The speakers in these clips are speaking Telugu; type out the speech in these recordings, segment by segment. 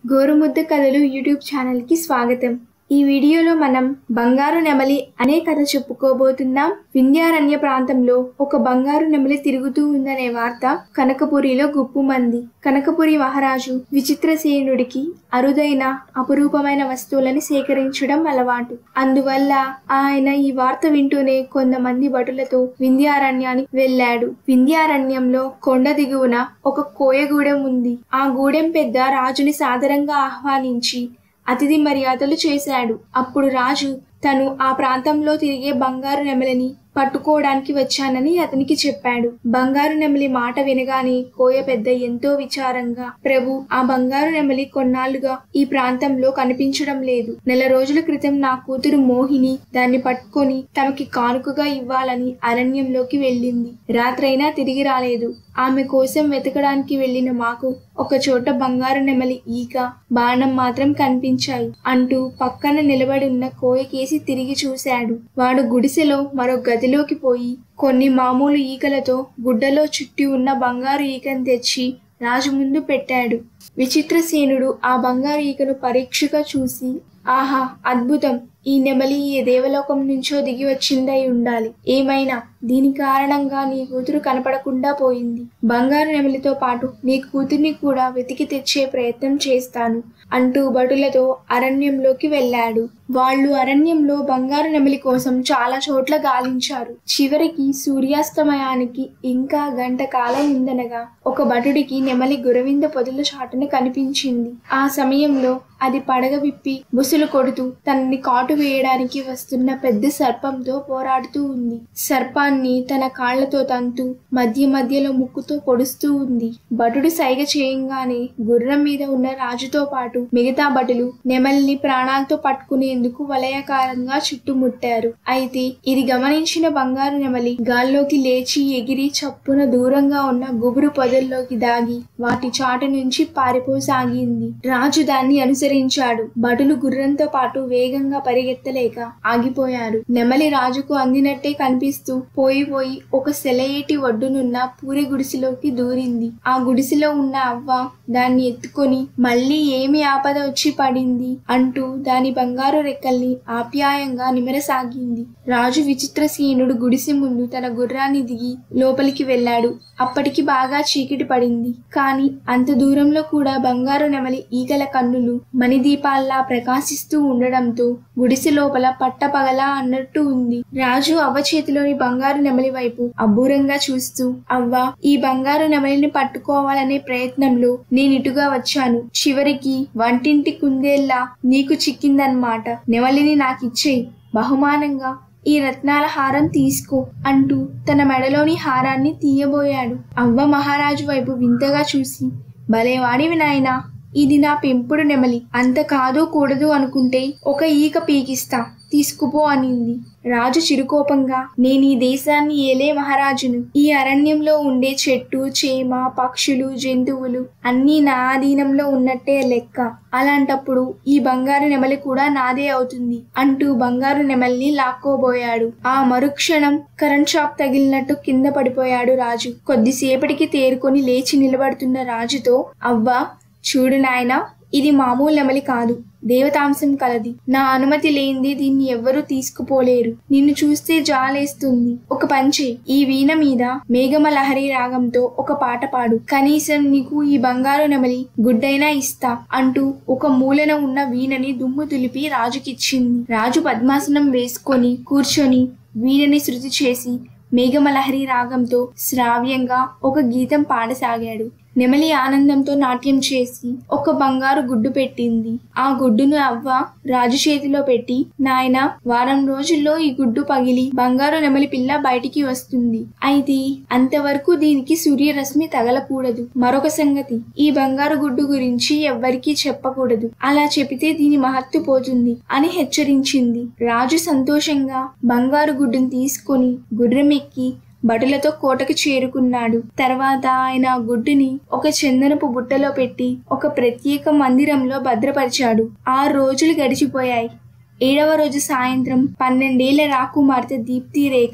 గోరుముద్ద కథలు యూట్యూబ్ ఛానల్కి స్వాగతం ఈ వీడియోలో మనం బంగారు నెమలి అనే కథ చెప్పుకోబోతున్నాం వింధ్యారణ్య ప్రాంతంలో ఒక బంగారు నెమలి తిరుగుతూ ఉందనే వార్త కనకపురిలో గుప్పుమంది కనకపురి మహారాజు విచిత్రసేనుడికి అరుదైన అపురూపమైన వస్తువులని సేకరించడం అలవాటు అందువల్ల ఆయన ఈ వార్త వింటూనే కొంతమంది భటులతో వింధ్యారణ్యానికి వెళ్ళాడు వింధ్యారణ్యంలో కొండ దిగువన ఒక కోయగూడెం ఉంది ఆ గూడెం పెద్ద రాజుని సాదరంగా ఆహ్వానించి అతిథి మర్యాదలు చేశాడు అప్పుడు రాజు తను ఆ ప్రాంతంలో తిరిగే బంగారు నెమలిని పట్టుకోవడానికి వచ్చానని అతనికి చెప్పాడు బంగారు నెమలి మాట వినగానే కోయ పెద్ద ఎంతో విచారంగా ప్రభు ఆ బంగారు నెమలి కొన్నాళ్లుగా ఈ ప్రాంతంలో కనిపించడం లేదు నెల రోజుల క్రితం నా కూతురు మోహిని దాన్ని పట్టుకొని తమకి కానుకగా ఇవ్వాలని అరణ్యంలోకి వెళ్ళింది రాత్రైనా తిరిగి రాలేదు ఆమె కోసం వెతకడానికి వెళ్ళిన మాకు ఒక చోట బంగారు నెమలి ఈక బాణం మాత్రం కనిపించాయి అంటూ పక్కన నిలబడి ఉన్న కోయకేసి తిరిగి చూశాడు వాడు గుడిసెలో మరో గదిలోకి పోయి కొన్ని మామూలు ఈకలతో గుడ్డలో చుట్టి ఉన్న బంగారు ఈకను తెచ్చి రాజు ముందు పెట్టాడు విచిత్రసేనుడు ఆ బంగారు ఈకను పరీక్షగా చూసి ఆహా అద్భుతం ఈ నెమలి ఏ దేవలోకం నుంచో దిగి వచ్చిందై ఉండాలి ఏమైనా దీని కారణంగా నీ కూతురు కనపడకుండా పోయింది బంగారు నెమలితో పాటు నీ కూతుర్ని కూడా వెతికి తెచ్చే ప్రయత్నం చేస్తాను అంటూ భటులతో అరణ్యంలోకి వెళ్ళాడు వాళ్ళు అరణ్యంలో బంగారు నెమలి కోసం చాలా చోట్ల గాలించారు చివరికి సూర్యాస్తమయానికి ఇంకా గంట కాలం ఉందనగా ఒక భటుడికి నెమలి గురవింద పొదల చాటున కనిపించింది ఆ సమయంలో అది పడగ విప్పి బుసులు కొడుతూ తనని కాటు వేయడానికి వస్తున్న పెద్ద సర్పంతో పోరాడుతూ ఉంది సర్పాన్ని తన కాళ్లతో తంతూ మధ్య మధ్యలో ముక్కుతో పొడుస్తూ ఉంది భటుడు సైగ చేయంగానే గుర్రం మీద ఉన్న రాజుతో పాటు మిగతా భటులు నెమలిని ప్రాణాలతో పట్టుకునేందుకు వలయాకారంగా చుట్టుముట్టారు అయితే ఇది గమనించిన బంగారు నెమలి గాల్లోకి లేచి ఎగిరి చప్పున దూరంగా ఉన్న గుబురు పొదల్లోకి దాగి వాటి చాటు నుంచి పారిపోసాగింది రాజు దాన్ని అనుసరించాడు భటులు గుర్రంతో పాటు వేగంగా పరిగెత్తలేక ఆగిపోయారు నెమలి రాజుకు అందినట్టే కనిపిస్తూ పోయి పోయి ఒక సెలయేటి ఒడ్డునున్న పూరి గుడిసెలోకి దూరింది ఆ గుడిసెలో ఉన్న అవ్వ దాన్ని ఎత్తుకొని మళ్ళీ ఏమి ఆపద వచ్చి పడింది అంటూ దాని బంగారు రెక్కల్ని ఆప్యాయంగా నిమరసాగింది రాజు విచిత్రసేనుడు గుడిసె ముందు తన గుర్రాన్ని దిగి లోపలికి వెళ్ళాడు అప్పటికి బాగా చీకటి పడింది కాని అంత దూరంలో కూడా బంగారు నెమలి ఈగల కన్నులు మణిదీపాల్లా ప్రకాశిస్తూ ఉండడంతో గుడిసె లోపల పట్టపగలా అన్నట్టు ఉంది రాజు అవ్వ చేతిలోని బంగారు నెమలి వైపు అబ్బూరంగా చూస్తూ అవ్వ ఈ బంగారు నెమలిని పట్టుకోవాలనే ప్రయత్నంలో నేనిటుగా వచ్చాను చివరికి వంటింటి కుందేల్లా నీకు చిక్కిందన్నమాట నెమలిని నాకిచ్చేయి బహుమానంగా ఈ రత్నాల హారం తీసుకో అంటూ తన మెడలోని హారాన్ని తీయబోయాడు అవ్వ మహారాజు వైపు వింతగా చూసి భలేవాడివి నాయనా ఇది నా పెంపుడు నెమలి అంత కాదు కూడదు అనుకుంటే ఒక ఈక పీకిస్తా తీసుకుపో అనింది రాజు చిరుకోపంగా నేను ఈ దేశాన్ని ఏలే మహారాజును ఈ అరణ్యంలో ఉండే చెట్టు చేమ పక్షులు జంతువులు అన్నీ నా ఆధీనంలో ఉన్నట్టే లెక్క అలాంటప్పుడు ఈ బంగారు నెమలి కూడా నాదే అవుతుంది అంటూ బంగారు నెమల్ని లాక్కోబోయాడు ఆ మరుక్షణం కరెంట్ షాక్ తగిలినట్టు కింద పడిపోయాడు రాజు కొద్దిసేపటికి తేరుకొని లేచి నిలబడుతున్న రాజుతో అవ్వ చూడు నాయనా ఇది మామూలు నెమలి కాదు దేవతాంశం కలది నా అనుమతి లేనిది దీన్ని ఎవ్వరూ తీసుకుపోలేరు నిన్ను చూస్తే జాలేస్తుంది ఒక పంచే ఈ వీణ మీద మేఘమ లహరి రాగంతో ఒక పాట పాడు కనీసం నీకు ఈ బంగారు నెమలి గుడ్డైనా ఇస్తా అంటూ ఒక మూలన ఉన్న వీణని దుమ్ము తులిపి రాజుకిచ్చింది రాజు పద్మాసనం వేసుకొని కూర్చొని వీణని శృతి చేసి మేఘమలహరి రాగంతో శ్రావ్యంగా ఒక గీతం పాడసాగాడు నెమలి ఆనందంతో నాట్యం చేసి ఒక బంగారు గుడ్డు పెట్టింది ఆ గుడ్డును అవ్వ రాజు చేతిలో పెట్టి నాయన వారం రోజుల్లో ఈ గుడ్డు పగిలి బంగారు నెమలి పిల్ల బయటికి వస్తుంది అయితే అంతవరకు దీనికి సూర్యరశ్మి తగలకూడదు మరొక సంగతి ఈ బంగారు గుడ్డు గురించి ఎవ్వరికీ చెప్పకూడదు అలా చెబితే దీని మహత్తు పోతుంది అని హెచ్చరించింది రాజు సంతోషంగా బంగారు గుడ్డును తీసుకొని గుర్రమెక్కి భటులతో కోటకు చేరుకున్నాడు తర్వాత ఆయన ఆ గుడ్డుని ఒక చందనపు బుట్టలో పెట్టి ఒక ప్రత్యేక మందిరంలో భద్రపరిచాడు ఆరు రోజులు గడిచిపోయాయి ఏడవ రోజు సాయంత్రం పన్నెండేళ్ల రాకుమార్తె దీప్తి రేఖ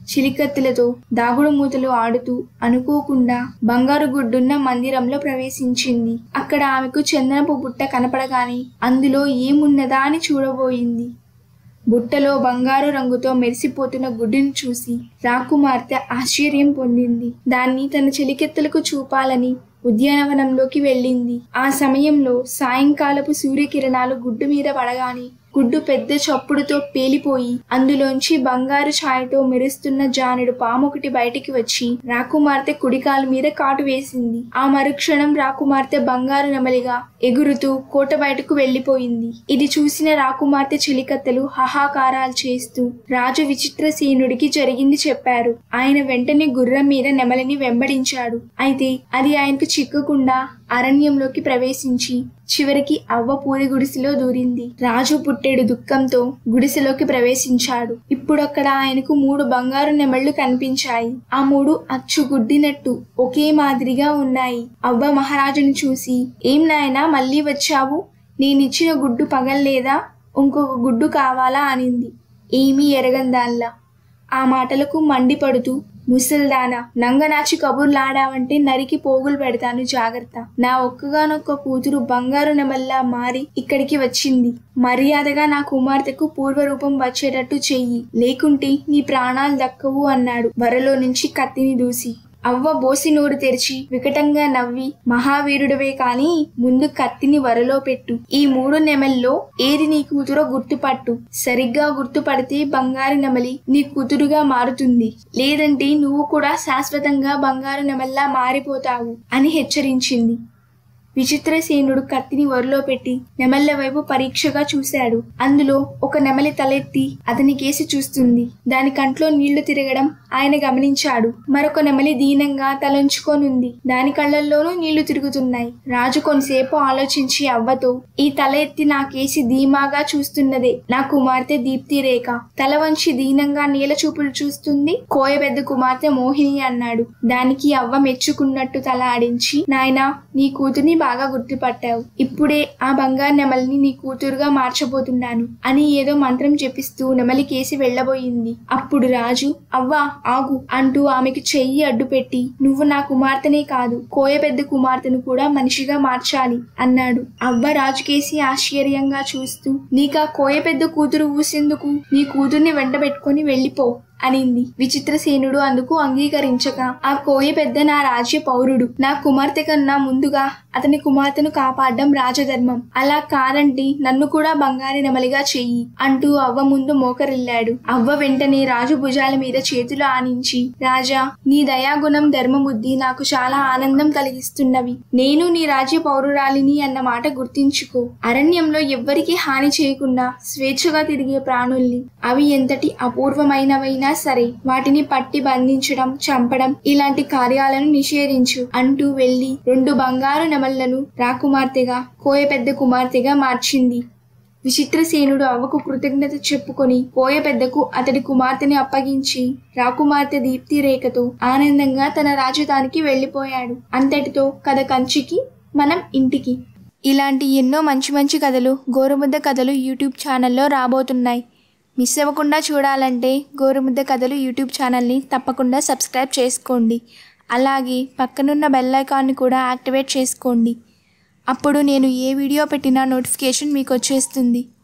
చిలికత్తులతో దాగుడు మూతలు ఆడుతూ అనుకోకుండా బంగారు గుడ్డున్న మందిరంలో ప్రవేశించింది అక్కడ ఆమెకు చందనపు బుట్ట కనపడగానే అందులో ఏమున్నదా అని చూడబోయింది బుట్టలో బంగారు రంగుతో మెరిసిపోతున్న గుడ్డును చూసి రాకుమార్తె ఆశ్చర్యం పొందింది దాన్ని తన చెలికెత్తలకు చూపాలని ఉద్యానవనంలోకి వెళ్ళింది ఆ సమయంలో సాయంకాలపు సూర్యకిరణాలు గుడ్డు మీద పడగానే గుడ్డు పెద్ద చప్పుడుతో పేలిపోయి అందులోంచి బంగారు ఛాయతో మెరుస్తున్న జానుడు పాము ఒకటి బయటికి వచ్చి రాకుమార్తె కుడికాలు మీద కాటు వేసింది ఆ మరుక్షణం రాకుమార్తె బంగారు నెమలిగా ఎగురుతూ కోట బయటకు వెళ్లిపోయింది ఇది చూసిన రాకుమార్తె చెలికత్తెలు హాహాకారాలు చేస్తూ రాజు విచిత్రసేనుడికి జరిగింది చెప్పారు ఆయన వెంటనే గుర్రం మీద నెమలిని వెంబడించాడు అయితే అది ఆయనకు చిక్కకుండా అరణ్యంలోకి ప్రవేశించి చివరికి అవ్వ పూరి గుడిసెలో దూరింది రాజు పుట్టేడు దుఃఖంతో గుడిసెలోకి ప్రవేశించాడు ఇప్పుడక్కడ ఆయనకు మూడు బంగారు నెమళ్లు కనిపించాయి ఆ మూడు అచ్చు గుడ్డినట్టు ఒకే మాదిరిగా ఉన్నాయి అవ్వ మహారాజును చూసి ఏం నాయనా మళ్ళీ వచ్చావు నేనిచ్చిన గుడ్డు పగల్లేదా ఇంకొక గుడ్డు కావాలా అనింది ఏమీ ఎరగందాల్లా ఆ మాటలకు మండిపడుతూ ముసల్దానా నంగనాచి కబుర్లాడావంటే నరికి పోగులు పెడతాను జాగ్రత్త నా ఒక్కగానొక్క కూతురు బంగారు నెమల్లా మారి ఇక్కడికి వచ్చింది మర్యాదగా నా కుమార్తెకు పూర్వరూపం వచ్చేటట్టు చెయ్యి లేకుంటే నీ ప్రాణాలు దక్కవు అన్నాడు వరలో నుంచి కత్తిని దూసి అవ్వ బోసి నోరు తెరిచి వికటంగా నవ్వి మహావీరుడివే కాని ముందు కత్తిని వరలో పెట్టు ఈ మూడు నెమల్లో ఏది నీ కూతురో గుర్తుపట్టు సరిగ్గా గుర్తుపడితే బంగారు నెమలి నీ కూతురుగా మారుతుంది లేదంటే నువ్వు కూడా శాశ్వతంగా బంగారు నెమల్లా మారిపోతావు అని హెచ్చరించింది విచిత్రసేనుడు కత్తిని వరలో పెట్టి నెమళ్ళ వైపు పరీక్షగా చూశాడు అందులో ఒక నెమలి తలెత్తి అతని కేసి చూస్తుంది దాని కంట్లో నీళ్లు తిరగడం ఆయన గమనించాడు మరొక నెమలి దీనంగా తలంచుకోనుంది దాని కళ్ళల్లోనూ నీళ్లు తిరుగుతున్నాయి రాజు కొంతసేపు ఆలోచించి అవ్వతో ఈ తల ఎత్తి నా కేసి ధీమాగా చూస్తున్నదే నా కుమార్తె దీప్తి రేఖ తల వంచి దీనంగా నీల చూపులు చూస్తుంది కోయ పెద్ద కుమార్తె మోహిని అన్నాడు దానికి అవ్వ మెచ్చుకున్నట్టు తల ఆడించి నాయనా నీ కూతుర్ని బాగా గుర్తుపట్టావు ఇప్పుడే ఆ బంగారు నెమలిని నీ కూతురుగా మార్చబోతున్నాను అని ఏదో మంత్రం చెప్పిస్తూ నెమలి కేసి వెళ్ళబోయింది అప్పుడు రాజు అవ్వా ఆగు అంటూ ఆమెకు చెయ్యి అడ్డుపెట్టి నువ్వు నా కుమార్తెనే కాదు కోయ పెద్ద కుమార్తెను కూడా మనిషిగా మార్చాలి అన్నాడు అవ్వ రాజు కేసి ఆశ్చర్యంగా చూస్తూ నీకా కోయ పెద్ద కూతురు ఊసేందుకు నీ కూతుర్ని వెంట పెట్టుకుని వెళ్ళిపో అనింది విచిత్రసేనుడు అందుకు అంగీకరించక ఆ కోయ పెద్ద నా రాజ్య పౌరుడు నా కుమార్తె కన్నా ముందుగా అతని కుమార్తెను కాపాడడం రాజధర్మం అలా కాదంటే నన్ను కూడా బంగారి నెమలిగా చెయ్యి అంటూ అవ్వ ముందు మోకరిల్లాడు అవ్వ వెంటనే రాజు భుజాల మీద చేతులు ఆనించి రాజా నీ దయాగుణం ధర్మబుద్ధి నాకు చాలా ఆనందం కలిగిస్తున్నవి నేను నీ రాజ్య పౌరురాలిని అన్న మాట గుర్తించుకో అరణ్యంలో ఎవ్వరికీ హాని చేయకుండా స్వేచ్ఛగా తిరిగే ప్రాణుల్ని అవి ఎంతటి అపూర్వమైనవైనా సరే వాటిని పట్టి బంధించడం చంపడం ఇలాంటి కార్యాలను నిషేధించు అంటూ వెళ్లి రెండు బంగారు నెమళ్లను రాకుమార్తెగా కోయ పెద్ద కుమార్తెగా మార్చింది విచిత్రసేనుడు అవ్వకు కృతజ్ఞత చెప్పుకొని కోయ పెద్దకు అతడి కుమార్తెని అప్పగించి రాకుమార్తె దీప్తి రేఖతో ఆనందంగా తన రాజధానికి వెళ్లిపోయాడు అంతటితో కథ కంచికి మనం ఇంటికి ఇలాంటి ఎన్నో మంచి మంచి కథలు గోరుముద్ద కథలు యూట్యూబ్ ఛానల్లో రాబోతున్నాయి మిస్ అవ్వకుండా చూడాలంటే గోరుముద్ద కథలు యూట్యూబ్ ఛానల్ని తప్పకుండా సబ్స్క్రైబ్ చేసుకోండి అలాగే పక్కనున్న బెల్ ఐకాన్ని కూడా యాక్టివేట్ చేసుకోండి అప్పుడు నేను ఏ వీడియో పెట్టినా నోటిఫికేషన్ మీకు వచ్చేస్తుంది